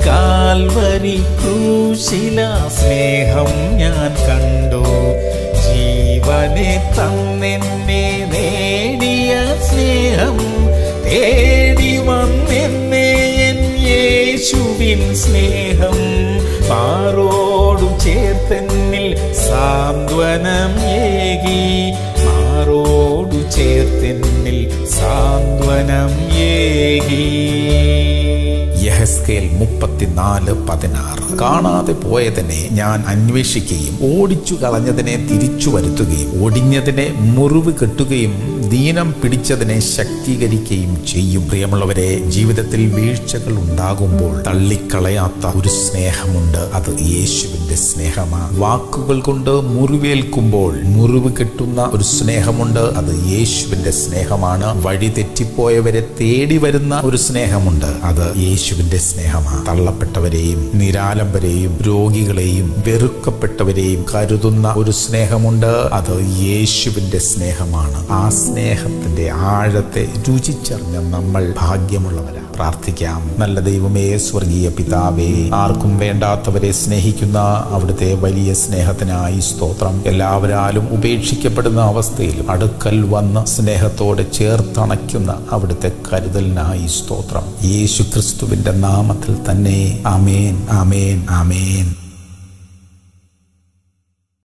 Calvary ക്രൂശില സ്നേഹം ഞാൻ കണ്ടു ജീവനെ തന്നെന്നെ നേടിയ സ്നേഹം തേടി വന്നെന്നെ എൻ യേശുവിൻ സ്നേഹം മാറോടു ചേർത്തെന്നിൽ സാന്ത്വനം ഏകി മാറോടു ചേർത്തെന്നിൽ സാന്ത്വനം ഏകി യഹസ്കേൽ മുപ്പത്തിനാല് പതിനാറ് കാണാതെ പോയതിനെ ഞാൻ അന്വേഷിക്കുകയും ഓടിച്ചു കളഞ്ഞതിനെ തിരിച്ചു വരുത്തുകയും ഒടിഞ്ഞതിനെ മുറിവ് കെട്ടുകയും ദീനം പിടിച്ചതിനെ ശക്തീകരിക്കുകയും ചെയ്യും പ്രിയമുള്ളവരെ ജീവിതത്തിൽ വീഴ്ചകൾ ഉണ്ടാകുമ്പോൾ തള്ളിക്കളയാത്ത ഒരു സ്നേഹമുണ്ട് അത് യേശുവിന്റെ സ്നേഹമാണ് വാക്കുകൾ കൊണ്ട് മുറിവേൽക്കുമ്പോൾ മുറിവ് കെട്ടുന്ന ഒരു സ്നേഹമുണ്ട് അത് യേശുവിന്റെ സ്നേഹമാണ് വഴി തെറ്റിപ്പോയവരെ തേടി വരുന്ന ഒരു സ്നേഹമുണ്ട് അത് യേശുവിന്റെ സ്നേഹമാണ് തള്ളപ്പെട്ടവരെയും നിരാലംബരെയും രോഗികളെയും വെറുക്കപ്പെട്ടവരെയും കരുതുന്ന ഒരു സ്നേഹമുണ്ട് അത് യേശുവിന്റെ സ്നേഹമാണ് ആ സ്നേഹത്തിന്റെ ആഴത്തെ രുചിച്ചറിഞ്ഞ നമ്മൾ ഭാഗ്യമുള്ളവരാണ് പ്രാർത്ഥിക്കാം നല്ല ദൈവമേ സ്വർഗീയ പിതാവേ ആർക്കും വേണ്ടാത്തവരെ സ്നേഹിക്കുന്ന അവിടുത്തെ വലിയ സ്നേഹത്തിനായി സ്തോത്രം എല്ലാവരാലും ഉപേക്ഷിക്കപ്പെടുന്ന അവസ്ഥയിൽ അടുക്കൽ വന്ന് സ്നേഹത്തോടെ ചേർത്തണയ്ക്കുന്ന അവിടുത്തെ കരുതലിനായി സ്തോത്രം യേശു ക്രിസ്തുവിന്റെ നാമത്തിൽ തന്നെ ആമേൻ ആമേൻ ആമേൻ